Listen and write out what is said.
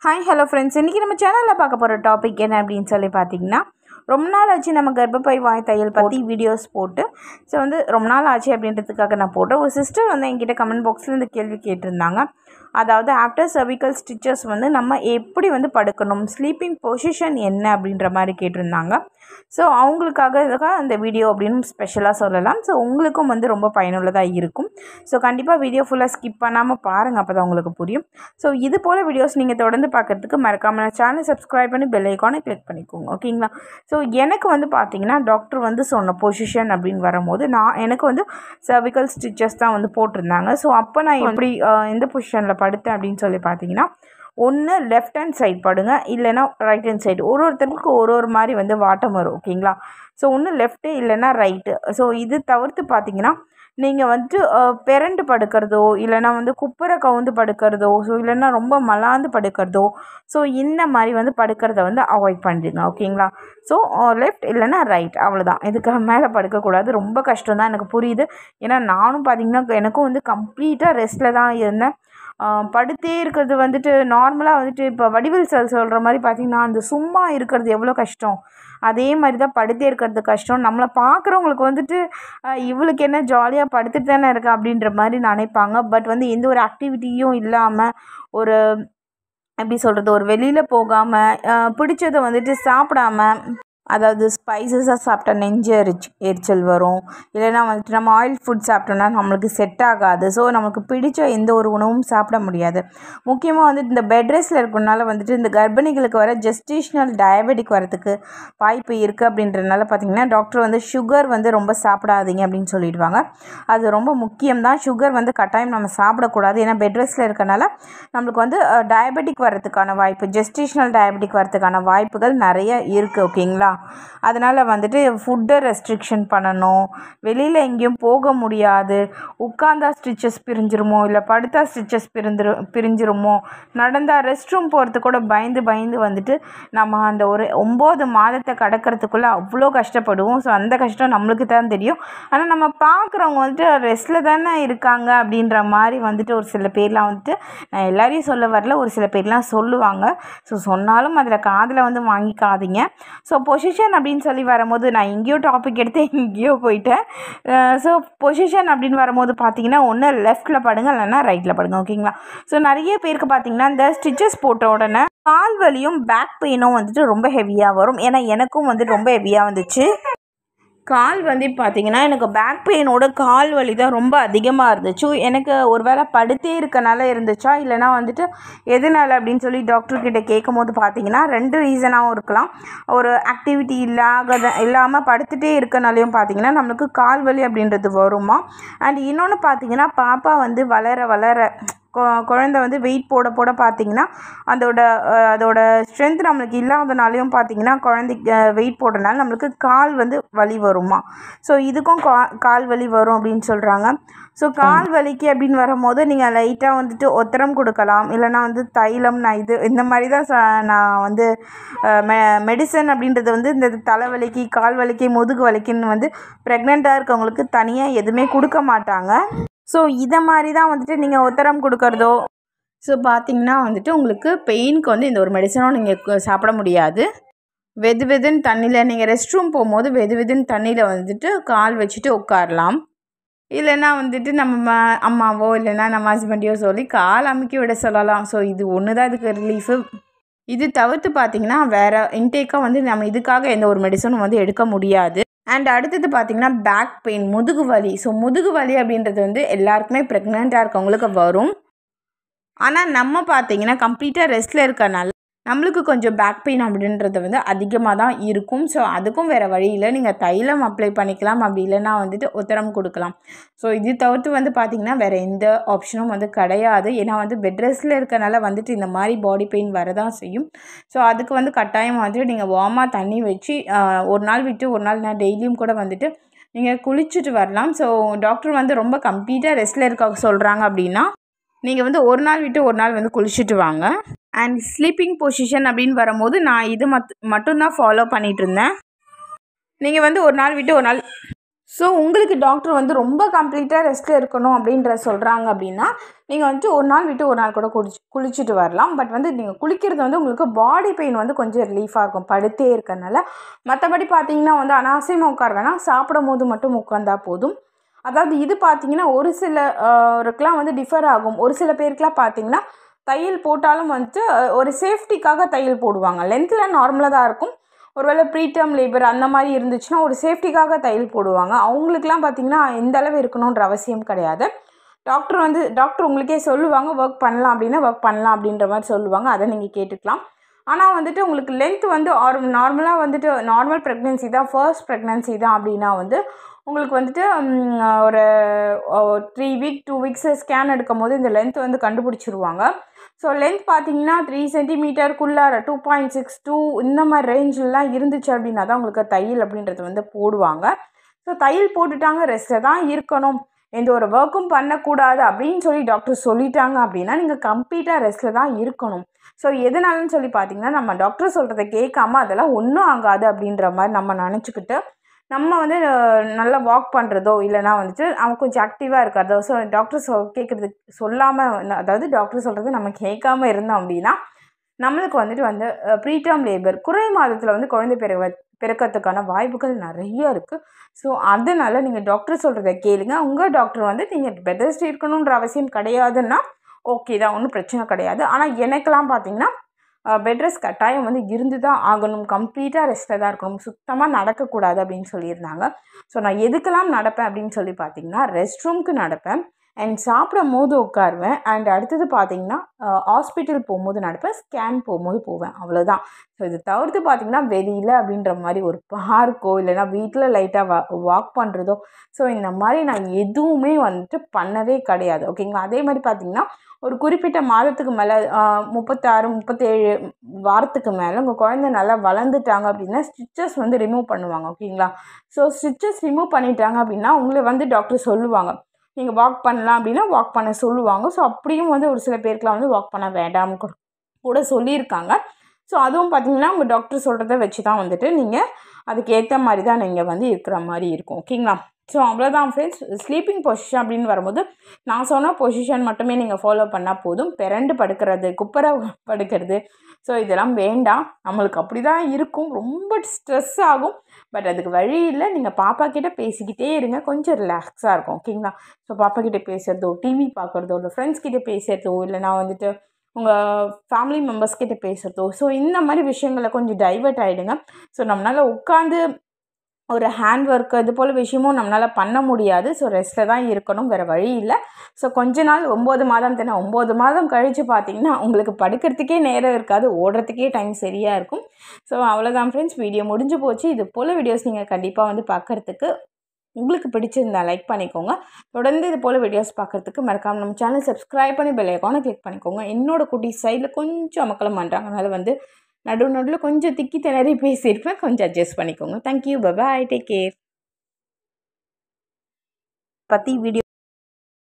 hi hello friends இன்றைக்கி நம்ம சேனலில் பார்க்க போகிற டாபிக் என்ன அப்படின்னு சொல்லி பார்த்தீங்கன்னா ரொம்ப நாள் ஆச்சு நம்ம கர்ப்பப்பை வாய் தையல் பற்றி வீடியோஸ் போட்டு ஸோ வந்து ரொம்ப நாள் ஆச்சு அப்படின்றதுக்காக நான் போட்டேன் ஒரு சிஸ்டர் வந்து என்கிட்ட கமெண்ட் பாக்ஸில் இந்த கேள்வி கேட்டிருந்தாங்க அதாவது ஆஃப்டர் cervical ஸ்டிச்சஸ் வந்து நம்ம எப்படி வந்து படுக்கணும் ஸ்லீப்பிங் பொசிஷன் என்ன அப்படின்ற மாதிரி கேட்டிருந்தாங்க ஸோ அவங்களுக்காக இதுக்காக அந்த வீடியோ அப்படின்னு ஸ்பெஷலாக சொல்லலாம் ஸோ உங்களுக்கும் வந்து ரொம்ப பயனுள்ளதாக இருக்கும் ஸோ கண்டிப்பாக வீடியோ ஃபுல்லாக ஸ்கிப் பண்ணாமல் பாருங்கள் அப்போ தான் உங்களுக்கு புரியும் ஸோ இது போல் வீடியோஸ் நீங்கள் தொடர்ந்து பார்க்கறதுக்கு மறக்காமல் சேனல் சப்ஸ்கிரைப் பண்ணி பெல் ஐக்கானை கிளிக் பண்ணிக்கோங்க ஓகேங்களா ஸோ எனக்கு வந்து பார்த்தீங்கன்னா டாக்டர் வந்து சொன்ன பொசிஷன் அப்படின்னு வரும்போது நான் எனக்கு வந்து cervical ஸ்டிச்சஸ் தான் வந்து போட்டிருந்தாங்க ஸோ அப்போ நான் எப்படி அஹ், எந்த பொசிஷனில் படுத்தேன் அப்படின்னு சொல்லி பார்த்தீங்கன்னா ஒன்று லெஃப்ட் ஹேண்ட் சைடு படுங்க இல்லைன்னா ரைட் ஹேண்ட் சைடு ஒரு ஒருத்தருக்கு ஒரு ஒரு மாதிரி வந்து வாட்டம் வரும் ஓகேங்களா ஸோ ஒன்று லெஃப்ட்டு இல்லைன்னா ரைட்டு ஸோ இது தவிர்த்து பார்த்தீங்கன்னா நீங்கள் வந்துட்டு அஹ், பெரண்டு படுக்கிறதோ இல்லைன்னா வந்து குப்புற கவுந்து படுக்கிறதோ ஸோ இல்லைன்னா ரொம்ப மலாந்து படுக்கிறதோ ஸோ இந்த மாதிரி வந்து படுக்கிறத வந்து அவாய்ட் பண்ணிடுங்க ஓகேங்களா ஸோ லெஃப்ட் இல்லைன்னா ரைட் அவ்வளோதான் இதுக்கு மேலே படுக்கக்கூடாது ரொம்ப கஷ்டம் தான் எனக்கு புரியுது ஏன்னா நானும் பார்த்தீங்கன்னா எனக்கும் வந்து கம்ப்ளீட்டாக ரெஸ்ட்டில் தான் இருந்தேன் ஆஹ் படுத்தே இருக்கிறது வந்துட்டு நார்மலாக வந்துட்டு இப்போ வடிவில் சார் சொல்கிற மாதிரி பார்த்தீங்கன்னா அந்த சும்மா இருக்கிறது எவ்வளோ கஷ்டம் அதே மாதிரி தான் படுத்தே இருக்கிறது கஷ்டம் நம்மளை பார்க்குறவங்களுக்கு வந்துட்டு ஆஹ் இவளுக்கு என்ன ஜாலியாக படுத்துட்டு தானே இருக்கா அப்படின்ற மாதிரி நினைப்பாங்க பட் வந்து எந்த ஒரு ஆக்டிவிட்டியும் இல்லாமல் ஒரு எப்படி சொல்கிறது ஒரு வெளியில் போகாமல் பிடிச்சதை வந்துட்டு சாப்பிடாம அதாவது ஸ்பைசஸாக சாப்பிட்டா நெஞ்சு எரிச்சு எரிச்சல் வரும் இல்லைன்னா வந்துட்டு நம்ம ஆயில் ஃபுட் சாப்பிட்டோம்னா நம்மளுக்கு செட் ஆகாது ஸோ நமக்கு பிடிச்ச எந்த ஒரு உணவும் சாப்பிட முடியாது முக்கியமாக வந்துட்டு இந்த பெட் ரெஸ்ட்டில் இருக்கறனால வந்துட்டு இந்த கர்ப்பிணிகளுக்கு வர ஜெஸ்டேஷனல் டயபெட்டிக் வரதுக்கு வாய்ப்பு இருக்குது அப்படின்றனால பார்த்தீங்கன்னா டாக்டர் வந்து சுகர் வந்து ரொம்ப சாப்பிடாதீங்க அப்படின்னு சொல்லிடுவாங்க அது ரொம்ப முக்கியம்தான் சுகர் வந்து கட்டாயம் நம்ம சாப்பிடக்கூடாது ஏன்னா பெட் ரெஸ்ட்டில் இருக்கனால நம்மளுக்கு வந்து டயபெட்டிக் வரதுக்கான வாய்ப்பு ஜெஸ்டேஷனல் டயபெட்டிக் வரதுக்கான வாய்ப்புகள் நிறைய இருக்குது ஓகேங்களா அதனால் வந்துட்டு ஃபுட்டை ரெஸ்ட்ரிக்ஷன் பண்ணணும் வெளியில் எங்கேயும் போக முடியாது உட்காந்தா ஸ்டிச்சஸ் பிரிஞ்சிருமோ இல்லை படுத்தா ஸ்டிச்சஸ் பிரிந்துரு பிரிஞ்சிருமோ நடந்தா ரெஸ்ட் ரூம் போகிறதுக்கு கூட பயந்து பயந்து வந்துட்டு நம்ம அந்த ஒரு ஒம்பது மாதத்தை கடக்கிறதுக்குள்ளே அவ்வளோ கஷ்டப்படுவோம் ஸோ அந்த கஷ்டம் நம்மளுக்கு தான் தெரியும் ஆனால் நம்ம பார்க்குறவங்க வந்துட்டு ரெஸ்ட்டில் தானே இருக்காங்க அப்படின்ற மாதிரி வந்துட்டு ஒரு சில பேர்லாம் வந்துட்டு நான் எல்லாரையும் சொல்ல வரல ஒரு சில பேர்லாம் சொல்லுவாங்க ஸோ சொன்னாலும் அதில் காதில் வந்து வாங்கிக்காதீங்க ஸோ பொசிஷன் அப்படின்னு சொல்லி வரும்போது நான் எங்கேயோ டாபிக் எடுத்து எங்கேயோ போயிட்டேன் ஸோ பொசிஷன் அப்படின்னு வரும்போது பார்த்தீங்கன்னா ஒன்று லெஃப்ட்டில் படுங்க இல்லைன்னா ரைட்டில் படுங்க ஓகேங்களா ஸோ நிறைய பேருக்கு பார்த்தீங்கன்னா இந்த ஸ்டிச்சஸ் போட்ட உடனே கால் வலியும் பேக் பெயினும் வந்துட்டு ரொம்ப ஹெவியாக வரும் ஏன்னா எனக்கும் வந்து ரொம்ப ஹெவியாக வந்துச்சு கால் வந்து பார்த்தீங்கன்னா எனக்கு பேக் பெயினோட கால் வலி தான் ரொம்ப அதிகமாக இருந்துச்சு எனக்கு ஒரு வேளை படுத்தே இருக்கனால இருந்துச்சா இல்லைனா வந்துட்டு எதனால அப்படின்னு சொல்லி டாக்டர் கிட்ட கேட்கும் போது பார்த்தீங்கன்னா ரெண்டு ரீசனாகவும் இருக்கலாம் ஒரு ஆக்டிவிட்டி இல்லாத இல்லாமல் படுத்துகிட்டே இருக்கனாலையும் பார்த்தீங்கன்னா நம்மளுக்கு கால் வலி அப்படின்றது வருமா அண்ட் இன்னொன்று பார்த்தீங்கன்னா பாப்பா வந்து வளர வளர கொ- குழந்தை வந்து வெயிட் போட போட பார்த்தீங்கன்னா அதோட அஹ், அதோட ஸ்ட்ரென்த் நம்மளுக்கு இல்லாதனாலையும் பார்த்தீங்கன்னா குழந்தைக்கு வெயிட் போடுறதுனால நம்மளுக்கு கால் வந்து வலி வருமா ஸோ இதுக்கும் கா- கால் வலி வரும் அப்படின்னு சொல்கிறாங்க ஸோ கால் வலிக்கு அப்படின்னு வரும்போது நீங்கள் லைட்டாக வந்துட்டு ஒத்தரம் கொடுக்கலாம் இல்லைன்னா வந்து தைலம் நான் இது இந்த மாதிரி தான் ச நான் வந்து மெ மெடிசன் அப்படின்றது வந்து இந்த தலைவலிக்கு கால் வலிக்கு முதுகு வலிக்குன்னு வந்து ப்ரெக்னெண்ட்டாக இருக்கவங்களுக்கு தனியாக எதுவுமே கொடுக்க மாட்டாங்க ஸோ இதை மாதிரி தான் வந்துட்டு நீங்கள் உத்தரம் கொடுக்கறதோ ஸோ பார்த்தீங்கன்னா வந்துட்டு உங்களுக்கு பெயினுக்கு வந்து இந்த ஒரு மெடிசனும் நீங்கள் சாப்பிட முடியாது வெது வெதுன்னு தண்ணியில் நீங்கள் ரெஸ்ட் ரூம் போகும்போது வெது வெதுன்னு தண்ணியில் வந்துட்டு கால் வச்சுட்டு உட்காரலாம் இல்லைன்னா வந்துட்டு நம்ம ம- அம்மாவோ இல்லைன்னா நம்ம ஹஸ்பண்டையோ சொல்லி கால் அமுக்கி விட சொல்லலாம் ஸோ இது ஒன்று தான் இதுக்கு ரிலீஃபு இது தவிர்த்து பார்த்தீங்கன்னா வேறு இன்டேக்காக வந்து நம்ம இதுக்காக எந்த ஒரு மெடிசனும் வந்து எடுக்க முடியாது அண்ட் அடுத்தது பார்த்தீங்கன்னா பேக் பெயின் முதுகு வலி ஸோ முதுகு வலி அப்படின்றது வந்து எல்லாருக்குமே ப்ரெக்னெண்ட்டாக இருக்கவங்களுக்கு வரும் ஆனால் நம்ம பார்த்தீங்கன்னா கம்ப்ளீட்டாக ரெஸ்ட்டில் இருக்கனால நம்மளுக்கு கொஞ்சம் பேக் பெயின் அப்படின்றது வந்து அதிகமாக தான் இருக்கும் ஸோ அதுக்கும் வேறு வழியில் நீங்கள் தைலம் அப்ளை பண்ணிக்கலாம் அப்படி இல்லைன்னா வந்துட்டு உத்தரம் கொடுக்கலாம் ஸோ இது தவிர்த்து வந்து பார்த்திங்கன்னா வேறு எந்த ஆப்ஷனும் வந்து கிடையாது ஏன்னா வந்து பெட் ரெஸ்ட்டில் இருக்கனால வந்துட்டு இந்த மாதிரி பாடி பெயின் வரதான் செய்யும் ஸோ அதுக்கு வந்து கட்டாயம் வந்துட்டு நீங்கள் வார்மாக தண்ணி வச்சு ஆஹ், ஒரு நாள் விட்டு ஒரு நாள் நான் டெய்லியும் கூட வந்துட்டு நீங்கள் குளிச்சுட்டு வரலாம் ஸோ டாக்டர் வந்து ரொம்ப கம்ப்ளீட்டாக ரெஸ்ட்டில் இருக்க சொல்கிறாங்க அப்படின்னா நீங்கள் வந்து ஒரு நாள் விட்டு ஒரு நாள் வந்து குளிச்சுட்டு வாங்க அண்ட் ஸ்லீப்பிங் பொசிஷன் அப்படின்னு வரும்போது நான் இது மத் மட்டும்தான் ஃபாலோ பண்ணிகிட்டு இருந்தேன் நீங்கள் வந்து ஒரு நாள் விட்டு ஒரு நாள் ஸோ உங்களுக்கு டாக்டர் வந்து ரொம்ப கம்ப்ளீட்டாக ரெஸ்ட்டில் இருக்கணும் அப்படின்ற சொல்கிறாங்க அப்படின்னா நீங்கள் வந்துட்டு ஒரு நாள் விட்டு ஒரு நாள் கூட குளிச்சு குளிச்சுட்டு வரலாம் பட் வந்து நீங்கள் குளிக்கிறது வந்து உங்களுக்கு பாடி பெயின் வந்து கொஞ்சம் ரிலீஃபாக இருக்கும் படுத்தே இருக்கறனால மற்றபடி பார்த்தீங்கன்னா வந்து அனாவசியமாக உட்கார வேணாம் சாப்பிடும் போது மட்டும் உட்காந்தா போதும் அதாவது இது பார்த்தீங்கன்னா ஒரு சில ஒருக்கெலாம் வந்து டிஃபர் ஆகும் ஒரு சில பேருக்குலாம் பார்த்தீங்கன்னா தையல் போட்டாலும் வந்துட்டு அஹ், ஒரு சேஃப்டிக்காக தையல் போடுவாங்க லென்த்தில் நார்மலாக தான் இருக்கும் ஒருவேளை ப்ரீடம் லேபர் அந்த மாதிரி இருந்துச்சுன்னா ஒரு சேஃப்டிக்காக தையல் போடுவாங்க அவங்களுக்குலாம் பார்த்தீங்கன்னா எந்த அளவு இருக்கணுன்ற அவசியம் கிடையாது டாக்டர் வந்து டாக்டர் உங்களுக்கே சொல்லுவாங்க ஒர்க் பண்ணலாம் அப்படின்னா ஒர்க் பண்ணலாம் அப்படின்ற மாதிரி சொல்லுவாங்க அதை நீங்கள் கேட்டுக்கலாம் ஆனால் வந்துட்டு உங்களுக்கு லென்த் வந்து ஆர் நார்மலாக வந்துட்டு நார்மல் ப்ரெக்னென்சி தான் ஃபர்ஸ்ட் ப்ரெக்னென்சி தான் அப்படின்னா வந்து உங்களுக்கு வந்துட்டு ம், ஒரு three week two weeks scan எடுக்கும் போது இந்த லென்த் வந்து கண்டுபிடிச்சிருவாங்க ஸோ லென்த் பார்த்தீங்கன்னா த்ரீ சென்டிமீட்டருக்குள்ளார டூ பாயிண்ட் சிக்ஸ் டூ இந்த மாதிரி ரேஞ்செலாம் இருந்துச்சு அப்படின்னா தான் உங்களுக்கு தையல் அப்படின்றது வந்து போடுவாங்க ஸோ தையல் போட்டுட்டாங்க ரெஸ்ட்டில் தான் இருக்கணும் எந்த ஒரு ஒர்க்கும் பண்ணக்கூடாது அப்படின்னு சொல்லி டாக்டர் சொல்லிட்டாங்க அப்படின்னா நீங்கள் கம்ப்ளீட்டாக ரெஸ்ட்டில் தான் இருக்கணும் ஸோ எதனாலன்னு சொல்லி பார்த்தீங்கன்னா நம்ம டாக்டர் சொல்கிறத கேட்காம அதெல்லாம் ஒன்றும் ஆகாது அப்படின்ற மாதிரி நம்ம நினச்சிக்கிட்டு நம்ம வந்து அஹ், நல்லா வாக் பண்ணுறதோ இல்லைனா வந்துட்டு அவன் கொஞ்சம் ஆக்டிவாக இருக்கிறதோ ஸோ டாக்டர் சொ கேட்குறது சொல்லாமல் அதாவது டாக்டர் சொல்கிறது நம்ம கேட்காம இருந்தோம் அப்படின்னா நம்மளுக்கு வந்துட்டு வந்து ப்ரீடம் லேபர் குறை மாதத்தில் வந்து குழந்தை பிறவ பிறக்கிறதுக்கான வாய்ப்புகள் நிறைய இருக்குது ஸோ அதனால் நீங்கள் டாக்டர் சொல்கிறத கேளுங்க உங்கள் டாக்டர் வந்து நீங்கள் பெட் ரெஸ்ட் இருக்கணுன்ற அவசியம் கிடையாதுன்னா ஓகே தான் ஒன்றும் பிரச்சனை கிடையாது ஆனால் எனக்கெல்லாம் பார்த்தீங்கன்னா பெட் ரெஸ்ட் கட்டாயம் வந்து இருந்து தான் ஆகணும் கம்ப்ளீட்டாக ரெஸ்ட்டில் தான் இருக்கணும் சுத்தமாக நடக்கக்கூடாது அப்படின்னு சொல்லியிருந்தாங்க ஸோ நான் எதுக்கெல்லாம் நடப்பேன் அப்படின்னு சொல்லி பார்த்தீங்கன்னா ரெஸ்ட் ரூம்க்கு நடப்பேன் அண்ட் சாப்பிடும் போது உட்காருவேன் அண்ட் அடுத்தது பார்த்தீங்கன்னா ஹாஸ்பிட்டல் போகும்போது நடப்பேன் ஸ்கேன் போகும்போது போவேன் அவ்வளோதான் ஸோ இது தவிர்த்து பார்த்தீங்கன்னா வெளியில் அப்படின்ற மாதிரி ஒரு பார்க்கோ இல்லைன்னா வீட்டில் லைட்டாக வா வாக் பண்ணுறதோ ஸோ இந்த மாதிரி நான் எதுவுமே வந்துட்டு பண்ணவே கிடையாது ஓகேங்களா அதே மாதிரி பார்த்தீங்கன்னா ஒரு குறிப்பிட்ட மாதத்துக்கு மேலே முப்பத்தாறு முப்பத்தேழு வாரத்துக்கு மேலே உங்கள் குழந்தை நல்லா வளர்ந்துட்டாங்க அப்படின்னா ஸ்டிச்சஸ் வந்து ரிமூவ் பண்ணுவாங்க ஓகேங்களா ஸோ ஸ்டிச்சஸ் ரிமூவ் பண்ணிட்டாங்க அப்படின்னா உங்களை வந்து டாக்டர் சொல்லுவாங்க நீங்கள் வாக் பண்ணலாம் அப்படின்னா வாக் பண்ண சொல்லுவாங்க ஸோ அப்படியும் வந்து ஒரு சில பேருக்குலாம் வந்து வாக் பண்ண வேண்டாம்னு கூட கூட சொல்லியிருக்காங்க ஸோ அதுவும் பார்த்தீங்கன்னா உங்கள் டாக்டர் சொல்கிறத வச்சு தான் வந்துட்டு நீங்கள் அதுக்கு ஏற்ற மாதிரி தான் நீங்கள் வந்து இருக்கிற மாதிரி இருக்கும் ஓகேங்களா ஸோ அவ்வளோதான் ஃப்ரெண்ட்ஸ் ஸ்லீப்பிங் பொசிஷன் அப்படின்னு வரும்போது நான் சொன்ன பொசிஷன் மட்டுமே நீங்கள் ஃபாலோ பண்ணால் போதும் பிறண்டு படுக்கிறது குப்பரை படுக்கிறது ஸோ இதெல்லாம் வேண்டாம் நம்மளுக்கு அப்படி தான் இருக்கும் ரொம்ப ஸ்ட்ரெஸ் ஆகும் பட் அதுக்கு வழி இல்லை நீங்கள் பாப்பா கிட்ட பேசிக்கிட்டே இருங்க கொஞ்சம் ரிலாக்ஸாக இருக்கும் ஓகேங்களா ஸோ பாப்பா கிட்ட பேசுகிறதோ டிவி பார்க்குறதோ இல்லை ஃப்ரெண்ட்ஸ் கிட்ட பேசுகிறதோ இல்லை நான் வந்துட்டு உங்கள் ஃபேமிலி மெம்பர்ஸ் கிட்ட பேசுகிறதோ ஸோ இந்த மாதிரி விஷயங்களை கொஞ்சம் டைவர்ட் ஆகிடுங்க ஸோ நம்மளால் உட்காந்து ஒரு ஹேண்ட் ஒர்க் இது போல் விஷயமும் நம்மளால் பண்ண முடியாது ஸோ ரெஸ்ட்டில் தான் இருக்கணும் வேறு வழி இல்லை ஸோ கொஞ்ச நாள் ஒம்பது மாதம் தானே ஒம்பது மாதம் கழித்து பார்த்தீங்கன்னா உங்களுக்கு படுக்கிறதுக்கே நேரம் இருக்காது ஓடுறதுக்கே டைம் சரியாக இருக்கும் ஸோ அவ்வளோதான் ஃப்ரெண்ட்ஸ் வீடியோ முடிஞ்சு போச்சு இது போல் வீடியோஸ் நீங்கள் கண்டிப்பாக வந்து பார்க்குறதுக்கு உங்களுக்கு பிடிச்சிருந்தா லைக் பண்ணிக்கோங்க தொடர்ந்து இது போல் வீடியோஸ் பார்க்குறதுக்கு மறக்காம நம்ம சேனல் சப்ஸ்கிரைப் பண்ணி பெல் ஐக்கானை கிளிக் பண்ணிக்கோங்க என்னோட குட்டி சைடில் கொஞ்சம் அமக்கலம் பண்ணுறாங்க அதனால் வந்து நடு நடுவில் கொஞ்சம் திக்கி திணறி பேசியிருப்பேன் கொஞ்சம் அட்ஜஸ்ட் பண்ணிக்கோங்க தேங்க்யூ பபாய் டேக் கேர் பற்றி வீடியோ